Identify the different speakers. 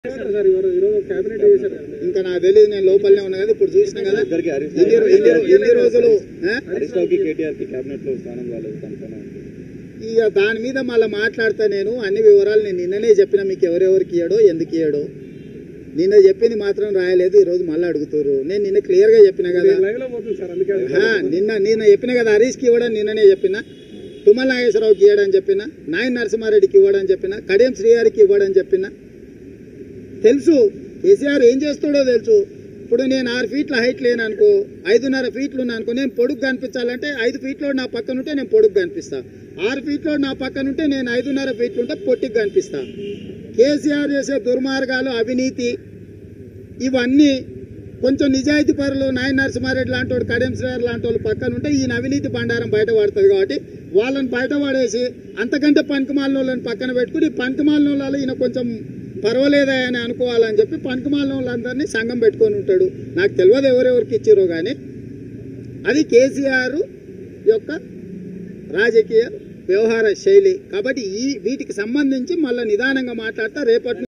Speaker 1: Sir ఈరోజు ఈరోజు cabinet చేశారు కదా.
Speaker 2: ఇంకా నాకు తెలియదు నేను లోపలనే ఉన్నా కదా ఇప్పుడు చూసిన కదా ఎన్ని రో- ఎన్ని రో- ఎన్ని రోజులు ఆ?
Speaker 3: హరీష్ రావుకి కేటీఆర్ కి కేబినెట్ లో స్థానం రాలేదు కనుక
Speaker 2: ఇక దాని మీద మళ్ళీ మాట్లాడతా నేను అన్ని వివరాలు నేను నిన్ననే చెప్పిన మీకు ఎవరెవరికి ఇయ్యాడో ఎందుకు ఇయ్యాడో నిన్న చెప్పింది మాత్రం రాయలేదు ఈ రోజు మళ్ళీ అడుగుతారు నేను నిన్న క్లియర్ గా చెప్పిన కదా
Speaker 1: లైవ్ లో పోతుంది సార్ అందుకే
Speaker 2: ఆ, నిన్న నిన్న చెప్పిన కదా హరీష్కి ఇవ్వడం నిన్ననే చెప్పిన తుమ్మల నాగేశ్వరరావుకి ఇవ్వడని చెప్పిన నాయన నరసింహారెడ్డికి ఇవ్వడని చెప్పిన కడియం శ్రీహారికి ఇవ్వడని చెప్పిన తెలుసు కేసీఆర్ ఏం చేస్తాడో తెలుసు ఇప్పుడు నేను ఆరు ఫీట్ల హైట్ లేను అనుకో ఐదున్నర ఫీట్లు ఉన్నా అనుకో నేను పొడుగు కనిపించాలంటే ఐదు ఫీట్లో నా పక్కన ఉంటే నేను పొడుగు కనిపిస్తా ఆరు ఫీట్లో నా పక్కన ఉంటే నేను ఐదున్నర ఫీట్లు ఉంటే పొట్టికి కనిపిస్తా కేసీఆర్ చేసే దుర్మార్గాలు అవినీతి ఇవన్నీ కొంచెం నిజాయితీ పరులు నాయన నరసింహారెడ్డి లాంటి వాడు కడియం శ్రీహార్ లాంటి వాళ్ళు పక్కన ఉంటే ఈయన అవినీతి బండారం బయటపడుతుంది కాబట్టి వాళ్ళని బయట పడేసి అంతకంటే పనికిమాలిన వాళ్ళని పక్కన పెట్టుకుని ఈ పనికిమాలిన వాళ్ళు ఈయన కొంచెం పర్వాలేదా అని అనుకోవాలని చెప్పి పనికిమాలిన వాళ్ళందరినీ సంఘం పెట్టుకొని ఉంటాడు నాకు తెలియదు ఎవరెవరికి ఇచ్చారో కానీ అది కేసీఆర్ యొక్క రాజకీయ వ్యవహార శైలి కాబట్టి ఈ వీటికి సంబంధించి మళ్ళీ నిదానంగా మాట్లాడతా రేపటి